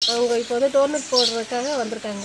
அவங்க இப்போ வந்து டோர்னட் போடுறதுக்காக வந்திருக்காங்க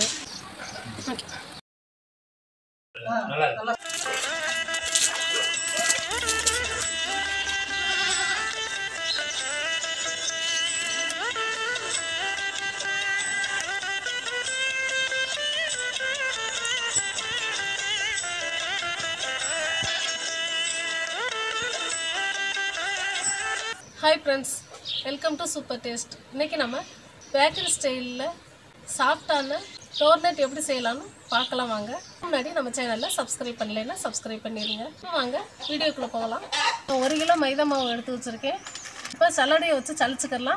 hi friends welcome to super taste இன்னைக்கு நம்ம பேக்கரி ஸ்டைலில் சாஃப்டான டோர்னட் எப்படி செய்யலாம்னு பார்க்கலாம் வாங்க முன்னாடி நம்ம சேனலில் சப்ஸ்கிரைப் பண்ணலைன்னா சப்ஸ்கிரைப் பண்ணிடுங்க வாங்க வீடியோக்குள்ளே போகலாம் இப்போ ஒரு கிலோ மைதா மாவு எடுத்து வச்சுருக்கேன் இப்போ சல்லடையை வச்சு சலிச்சுக்கலாம்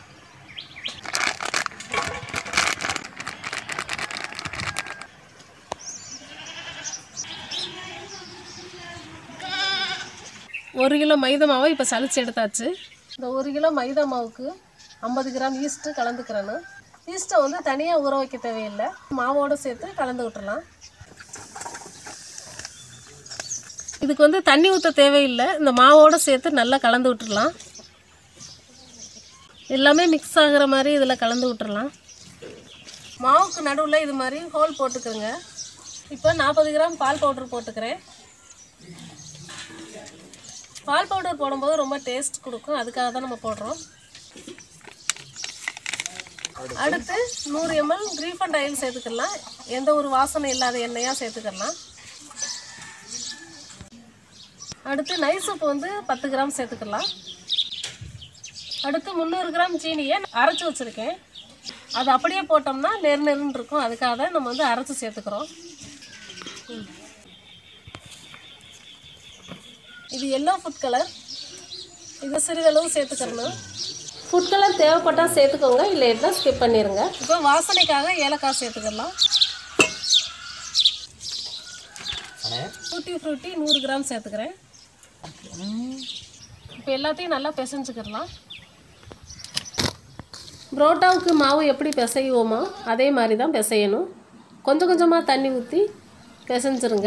ஒரு கிலோ மைதா மாவை இப்போ சலிச்சு எடுத்தாச்சு இந்த ஒரு கிலோ மைதா மாவுக்கு ஐம்பது கிராம் ஈஸ்ட்டு கலந்துக்கிறேன்னு ஈஸ்ட்டை வந்து தனியாக ஊற வைக்க தேவையில்லை மாவோடு சேர்த்து கலந்து விட்டுறலாம் இதுக்கு வந்து தண்ணி ஊற்ற தேவையில்லை இந்த மாவோடு சேர்த்து நல்லா கலந்து விட்டுறலாம் எல்லாமே மிக்ஸ் ஆகுற மாதிரி இதில் கலந்து விட்டுறலாம் மாவுக்கு நடுவில் இது மாதிரி ஹோல் போட்டுக்கிறேங்க இப்போ நாற்பது கிராம் பால் பவுடர் போட்டுக்கிறேன் பால் பவுடர் போடும்போது ரொம்ப டேஸ்ட் கொடுக்கும் அதுக்காக தான் நம்ம போடுறோம் அடுத்து நூறு எம்எல் ரீஃபண்ட் ஆயில் சேர்த்துக்கலாம் எந்த ஒரு வாசனை இல்லாத எண்ணெயாக சேர்த்துக்கலாம் அடுத்து நைஸ் உப்பு வந்து பத்து கிராம் சேர்த்துக்கலாம் அடுத்து முந்நூறு கிராம் சீனியை அரைச்சி வச்சுருக்கேன் அது அப்படியே போட்டோம்னா நெரு நெருன்னு இருக்கும் அதுக்காக தான் நம்ம வந்து அரைச்சி சேர்த்துக்கிறோம் இது எல்லோ ஃபுட் கலர் இது சிறிதளவு சேர்த்துக்கணும் ஃபுட் கலர் தேவைப்பட்டால் சேர்த்துக்கோங்க இல்லை எல்லாம் ஸ்கிப் பண்ணிடுங்க இப்போ வாசனைக்காக ஏலக்காய் சேர்த்துக்கலாம் டூட்டி ஃப்ரூட்டி நூறு கிராம் சேர்த்துக்கிறேன் இப்போ எல்லாத்தையும் நல்லா பிசைஞ்சுக்கிடலாம் புரோட்டாவுக்கு மாவு எப்படி பிசைவோமோ அதே மாதிரி தான் பிசையணும் கொஞ்சம் கொஞ்சமாக தண்ணி ஊற்றி பிசைஞ்சிருங்க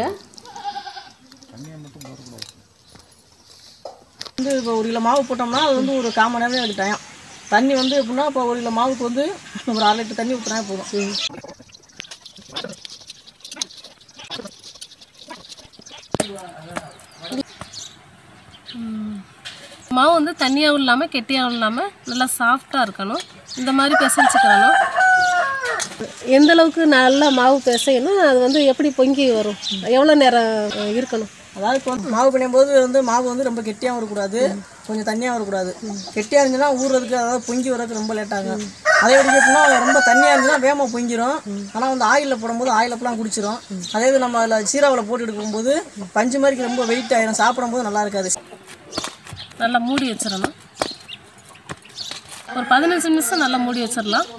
வந்து இப்போ ஒரு கிலோ மாவு போட்டோம்னா அது வந்து ஒரு கால் மணி நேரம் அதுக்கு டைம் தண்ணி வந்து எப்படின்னா இப்போ ஒரு கிலோ மாவுக்கு வந்து ஒரு அரை லிட்டர் தண்ணி ஊற்றினா போதும் மாவு வந்து தண்ணியாகவும் இல்லாமல் கெட்டியாகவும் இல்லாமல் நல்லா சாஃப்டாக இருக்கணும் இந்த மாதிரி பிசைஞ்சுக்கிறணும் எந்த அளவுக்கு நல்லா மாவு பிசையணும் அது வந்து எப்படி பொங்கி வரும் எவ்வளோ நேரம் அஹ், இருக்கணும் அதாவது இப்போ வந்து மாவு பிணையும் போது வந்து மாவு வந்து ரொம்ப கெட்டியாகவும் வரக்கூடாது கொஞ்சம் தண்ணியாக வரக்கூடாது கெட்டியாக இருந்துச்சுன்னா ஊறுறதுக்கு அதாவது பொங்கி வரதுக்கு ரொம்ப லேட் ஆகும் அதே எப்படி எப்படின்னா ரொம்ப தண்ணியாக இருந்துச்சுன்னா வேகமாக பொங்கிரும் ஆனால் வந்து ஆயிலில் போடும்போது ஆயில் அப்பெல்லாம் குடிச்சிரும் அதே இது நம்ம அதில் சீராவில் போட்டு எடுக்கும்போது பஞ்சு மாதிரி ரொம்ப வெயிட் ஆயிரும் சாப்பிடும்போது நல்லா இருக்காது நல்லா மூடி வச்சிடணும் ஒரு பதினஞ்சு நிமிஷம் நல்லா மூடி வச்சிடலாம்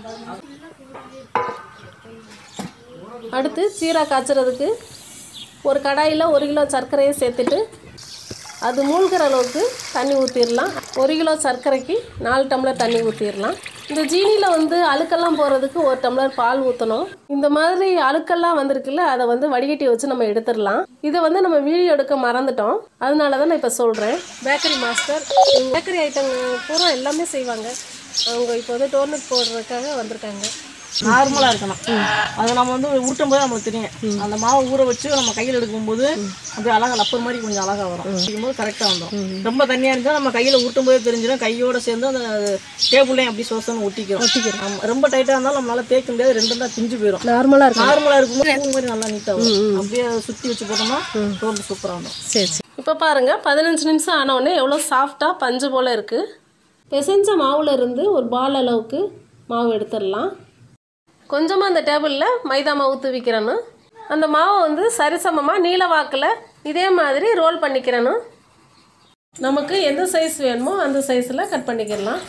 அடுத்து சீரா காய்ச்சறதுக்கு ஒரு கடாயில் ஒரு கிலோ சர்க்கரையை சேர்த்துட்டு அது மூழ்கிற அளவுக்கு தண்ணி ஊற்றிடலாம் ஒரு கிலோ சர்க்கரைக்கு நாலு டம்ளர் தண்ணி ஊற்றிடலாம் இந்த ஜீனியில் வந்து அழுக்கெல்லாம் போகிறதுக்கு ஒரு டம்ளர் பால் ஊற்றணும் இந்த மாதிரி அழுக்கெல்லாம் வந்திருக்குல்ல அதை வந்து வடிகட்டி வச்சு நம்ம எடுத்துடலாம் இதை வந்து நம்ம வீடியோ எடுக்க மறந்துட்டோம் அதனால தான் நான் இப்போ சொல்கிறேன் பேக்கரி மாஸ்டர் பேக்கரி ஐட்டம் பூரா எல்லாமே செய்வாங்க அவங்க இப்போ வந்து டோர்னட் போடுறதுக்காக வந்திருக்காங்க நார்மலாக இருக்கணும் அதை நம்ம வந்து உருட்டும் போது நம்மளுக்கு தெரியும் அந்த மாவை ஊற வச்சு நம்ம கையில் எடுக்கும்போது அப்படியே அழகா லப்பர் மாதிரி கொஞ்சம் அழகா வரும் செய்யும்போது கரெக்டாக வந்துடும் ரொம்ப தண்ணியாக இருந்தால் நம்ம கையில் ஊட்டும் போது தெரிஞ்சிடும் கையோட சேர்ந்து அந்த டேபிள்லையும் அப்படி சோசனை ஒட்டிக்கிறோம் ஒட்டிக்கிறோம் ஆமாம் ரொம்ப டைட்டாக இருந்தாலும் நம்மளால தேய்க்க முடியாது ரெண்டு தான் பிஞ்சு போயிடும் நார்மலாக இருக்கும் நார்மலாக இருக்கும்போது பூ மாதிரி நல்லா நீட்டாக வரும் அப்படியே அதை சுற்றி வச்சு போட்டோம்னா ரொம்ப சூப்பராக இருக்கும் சரி சரி இப்போ பாருங்கள் பதினஞ்சு நிமிஷம் ஆனவுடனே எவ்வளோ சாஃப்டாக பஞ்சு போல் இருக்குது பிசைஞ்ச மாவுல இருந்து ஒரு பால் அளவுக்கு மாவு எடுத்துடலாம் கொஞ்சமாக அந்த டேபிளில் மைதா மாவு தூவிக்கிறேன்னு அந்த மாவை வந்து சரிசமமாக நீல வாக்கில் இதே மாதிரி ரோல் பண்ணிக்கிறேன்னு நமக்கு எந்த சைஸ் வேணுமோ அந்த சைஸில் கட் பண்ணிக்கிடலாம்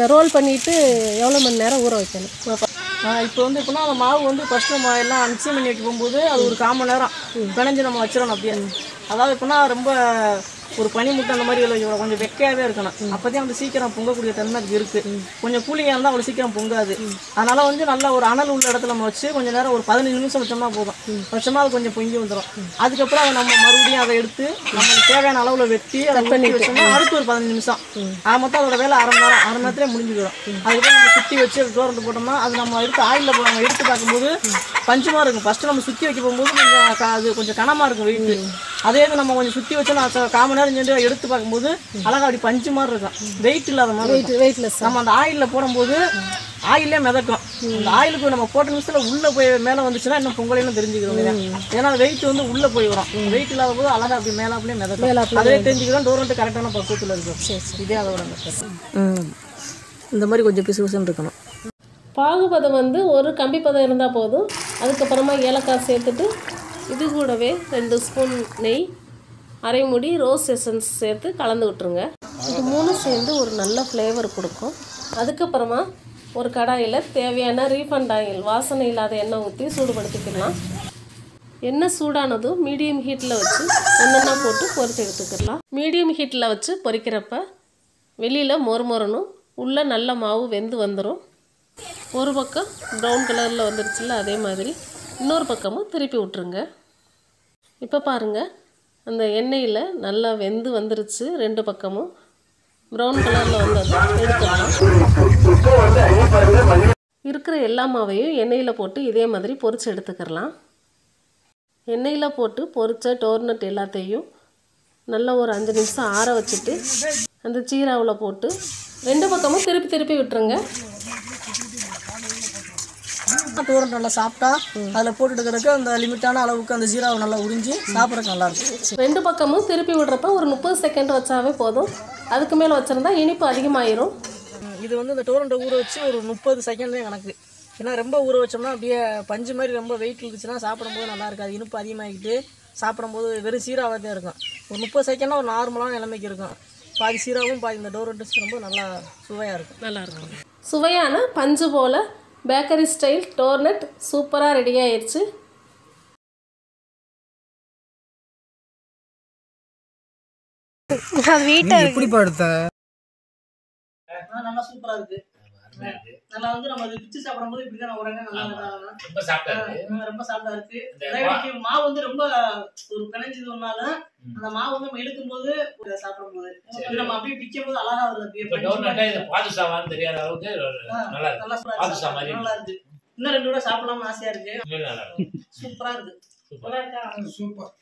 இந்த ரோல் பண்ணிட்டு எவ்வளோ மணி நேரம் ஊற வைக்கணும் இப்போ வந்து எப்படின்னா அந்த மாவு வந்து ஃபஸ்ட்டு நம்ம எல்லாம் மிக்ஸி பண்ணி வைக்க போகும்போது அது ஒரு கால் மணி நேரம் பிணைஞ்சு நம்ம வச்சிடணும் அப்படியே அதாவது எப்படின்னா ரொம்ப ஒரு பனிமுட்டை அந்த மாதிரி இல்லை கொஞ்சம் வெக்கையாகவே இருக்கணும் அப்போதான் வந்து சீக்கிரம் பொங்கக்கூடிய தன்மை அதுக்கு இருக்குது கொஞ்சம் கூலிங்காக இருந்தால் அவ்வளோ சீக்கிரம் பொங்காது அதனால வந்து நல்லா ஒரு அனல் உள்ள இடத்துல நம்ம வச்சு கொஞ்சம் நேரம் ஒரு பதினஞ்சு நிமிஷம் வச்சோம்னா போதும் வச்சோம்னா அது கொஞ்சம் பொங்கி வந்துடும் அதுக்கப்புறம் அதை நம்ம மறுபடியும் அதை எடுத்து நம்மளுக்கு தேவையான அளவில் வெட்டி அதை பண்ணி வச்சோம்னா அடுத்து ஒரு பதினஞ்சு நிமிஷம் ஆக மொத்தம் அதோட வேலை அரை மணி நேரம் அரை மணி நேரத்திலே முடிஞ்சுக்கிறோம் அதுக்கப்புறம் நம்ம சுற்றி வச்சு டோரண்ட் போட்டோம்னா அது நம்ம எடுத்து ஆயிலில் நம்ம எடுத்து பார்க்கும்போது பஞ்சமாக இருக்கும் ஃபஸ்ட்டு நம்ம சுற்றி வைக்க போகும்போது கொஞ்சம் க- அது கொஞ்சம் கனமாக இருக்கும் வெயிட்டு அதே இது நம்ம கொஞ்சம் சுற்றி வச்சு நான் ச- கால் மணி நேரம் செஞ்சு எடுத்து பார்க்கும்போது அழகா அப்படி பஞ்சு மாதிரி இருக்கும் வெயிட் இல்லாத மாதிரி இருக்கும். வெயிட்லெஸ் நம்ம அந்த ஆயிலில் போடும்போது ஆயிலே மிதக்கும் அந்த ஆயிலுக்கு நம்ம போட்ட நிமிஷத்தில் உள்ளே போய் மேலே வந்துச்சுன்னா இன்னும் பொங்கலையும் தெரிஞ்சுக்கிறோம் ஏன்னா வெயிட் வந்து உள்ளே போய் வரும் வெயிட் இல்லாத போது அழகா அப்படி மேலாப்புலேயே மிதக்கும் அதே தெரிஞ்சுக்கிறோம் டோரண்ட் கரெக்டான பக்குவத்தில் இருக்கும் இதே அதோட ம் இந்த மாதிரி கொஞ்சம் பிசு பிசுன்னு இருக்கணும் பாகுபதம் வந்து ஒரு கம்பி பதம் இருந்தால் போதும் அதுக்கப்புறமா ஏலக்காய் சேர்த்துட்டு இது கூடவே ரெண்டு ஸ்பூன் நெய் அரை முடி ரோஸ் எசன்ஸ் சேர்த்து கலந்து விட்டுருங்க இது மூணும் சேர்ந்து ஒரு நல்ல ஃப்ளேவர் கொடுக்கும் அதுக்கப்புறமா ஒரு கடாயில் தேவையான ரீஃபண்ட் ஆயில் வாசனை இல்லாத எண்ணெய் ஊற்றி சூடுபடுத்திக்கலாம் எண்ணெய் சூடானதும் மீடியம் ஹீட்டில் வச்சு ஒன்றா போட்டு பொரிச்சு எடுத்துக்கலாம் மீடியம் ஹீட்டில் வச்சு பொரிக்கிறப்ப வெளியில் மொறு மொறணும் உள்ளே நல்ல மாவு வெந்து வந்துடும் ஒரு பக்கம் ப்ரௌன் கலரில் வந்துருச்சுல்ல அதே மாதிரி இன்னொரு பக்கமும் திருப்பி விட்ருங்க இப்போ பாருங்கள் அந்த எண்ணெயில் நல்லா வெந்து வந்துருச்சு ரெண்டு பக்கமும் ப்ரௌன் கலரில் வந்தது எடுத்துடலாம் இருக்கிற எல்லா மாவையும் எண்ணெயில் போட்டு இதே மாதிரி பொரிச்சு எடுத்துக்கிறலாம் எண்ணெயில் போட்டு பொரிச்ச டோர்னட் எல்லாத்தையும் நல்லா ஒரு அஞ்சு நிமிஷம் ஆற வச்சுட்டு அந்த சீராவில் போட்டு ரெண்டு பக்கமும் திருப்பி திருப்பி விட்டுருங்க டோரண்ட் நல்லா சாப்பிட்டா அதில் போட்டுட்டு இருக்கிறதுக்கு அந்த லிமிட்டான அளவுக்கு அந்த ஜீராவை நல்லா உறிஞ்சி சாப்பிட்றதுக்கு நல்லா இருக்கும் ரெண்டு பக்கமும் திருப்பி விடுறப்ப ஒரு முப்பது செகண்ட் வச்சாவே போதும் அதுக்கு மேலே வச்சுருந்தா இனிப்பு அதிகமாயிரும் ம், இது வந்து இந்த டோரண்ட்டை ஊற வச்சு ஒரு முப்பது செகண்ட் தான் கணக்கு ஏன்னா ரொம்ப ஊற வச்சோம்னா அப்படியே பஞ்சு மாதிரி ரொம்ப வெயிட் இருந்துச்சுன்னா சாப்பிடும்போது நல்லா இருக்காது இனிப்பு அதிகமாகிட்டு சாப்பிடும்போது வெறும் சீராவாக தான் இருக்கும் ஒரு முப்பது செகண்ட்னா ஒரு நார்மலான நிலைமைக்கு இருக்கும் பாதி சீராவும் பாதி இந்த டோரண்ட்டு ரொம்ப நல்லா சுவையாக இருக்கும் நல்லா இருக்கும் சுவையான பஞ்சு போல் பேக்கரி ஸ்டைல் டோர்னட் சூப்பராக ரெடி ஆயிடுச்சு எப்படிப்பா எடுத்த ஆ, நல்லா சூப்பராக இருக்கு நல்லா வந்து நம்ம இது பிச்சு சாப்பிடும்போது இப்படி தான் உடனே நல்லா நல்லா ரொம்ப சாப்பிட்டா இருக்கு ஆ, ரொம்ப சாப்பிட்டா இருக்கு இந்த அதே மாதிரி மாவு வந்து ரொம்ப ஒரு பிணைஞ்சதுனால அந்த மாவு வந்து நம்ம இழுக்கும் போது சாப்பிடும் போது இது நம்ம அப்படியே பிக்கும் போது அழகா வருது அப்படியே இப்ப டோர்னட்டா இது பாதுஷாவான்னு தெரியாத அளவுக்கு நல்லா இருக்கு நல்லா சூப்பரா பாதுஷா இருக்கு. மாதிரி நல்லா இருக்கு இன்னும் ரெண்டு கூட சாப்பிடலாம்னு ஆசையா இருக்கு உண்மையிலே நல்லா இருக்கு சூப்பரா இருக்கு நல்லா இருக்கா சூப்பர்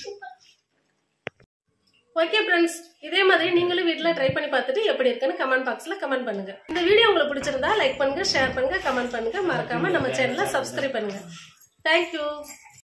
ஓகே ஃப்ரெண்ட்ஸ் இதே மாதிரி நீங்களும் வீட்டில் ட்ரை பண்ணி பார்த்துட்டு எப்படி இருக்குன்னு கமெண்ட் பாக்ஸில் கமெண்ட் பண்ணுங்க இந்த வீடியோ உங்களுக்கு பிடிச்சிருந்தா லைக் பண்ணுங்க ஷேர் பண்ணுங்க கமெண்ட் பண்ணுங்க மறக்காம நம்ம சேனலை சப்ஸ்கிரைப் பண்ணுங்க தேங்க்யூ